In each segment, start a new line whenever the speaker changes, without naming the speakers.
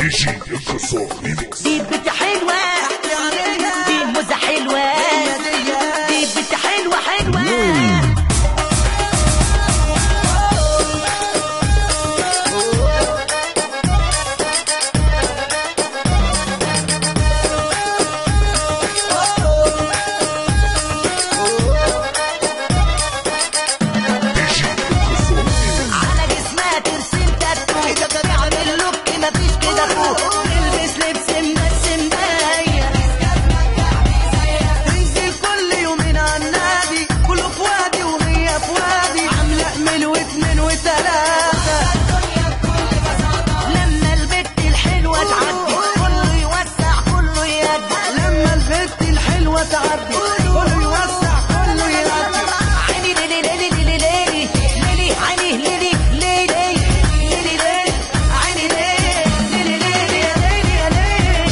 دي جي انكسار ريميكس
دي بنت حلوة دي موزة حلوة دي بنت حلوة حلوة
دي جي انكسار ريميكس
على جسمها ترسم تاتو تعمل لوك مفيش كده فوق تلبس لبس مبسم باين تنزل كل يومين على النادي كله في وادي وهي في وادي عاملة من واتنين وتلاتة لما البت الحلوة تعدي كله يوسع كله يدي لما البت الحلوة تعدي كله يوسع كله يدي عيني ليلي ليلي ليلي ليلي ليلي عيني ليلي ليلي ليلي ليلي عيني ليلي ليلي ليلي يا ليلي يا ليلي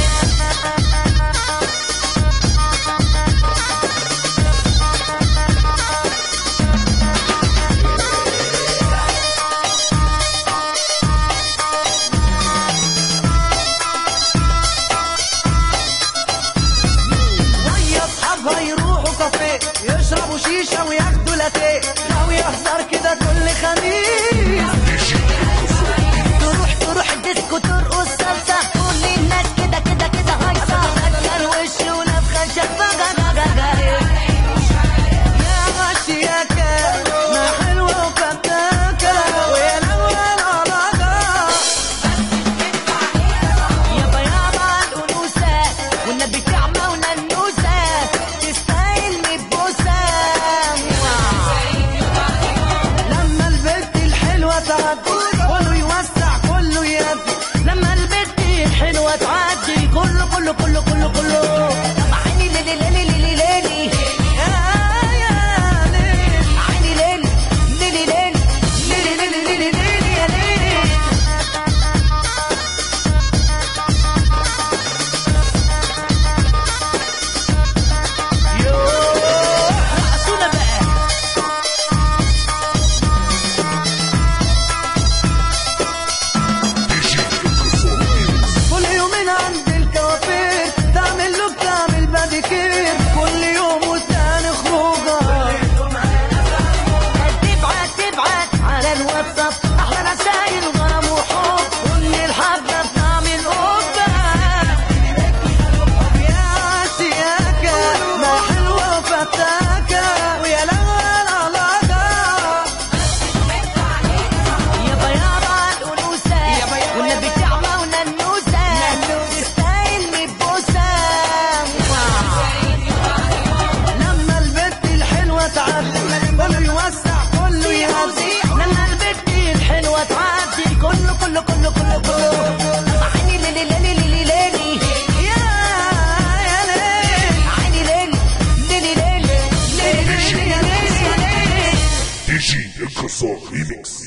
ويا اصحابها يروحوا كافيه يشربوا شيشه وياخدوا لاتيه لو يحضر كده كل خميس
دي جي انكسار ريميكس
تروح تروح الديسكو ترقص صلصه كل الناس كده كده كده هايصه فكر وش ونفخه شفه يا غشياكه ما حلوه وفتاكه ويا الاول عراقه يابا يابا الأنوثة والنبي كعمة وننوسة تستاهل مبوسة لما البنت الحلوة تعدي كله يوسع كله يدي لما البنت الحلوة تعدي كله كله كله كله كله طب عيني ليلي ليلي ليلي ليلي يا يا ليلي عيني ليلي ليلي ليلي ليلي ليلي ليلي ليلي يا ليلي يوه رقصونا بقى
دي جي انكسار ريميكس
كل يومين عند الكوافير تعمل له بتعمل باديكير كل يوم والتاني خروجه تبعت تبعت على الواتساب احلى رسايل غرام وحب كل الحبه بتعمل قبه يا عشياكه ما حلوه وفتاكه ويا الاول علاقه يابا يابا الأنوثة والنبي كعمة وننوسة تستاهل مبوسة لما البت الحلوة تعدي كله يوسع كله يهدي لما البت الحلوة تعدي كله كله كله كله كله طب عيني ليلي ليلي ليلي ليلي يا يا ليلي عيني ليلي ليلي ليلي ليلي ليلي يا ليلي يا ليلي
دي جي انكسار ريميكس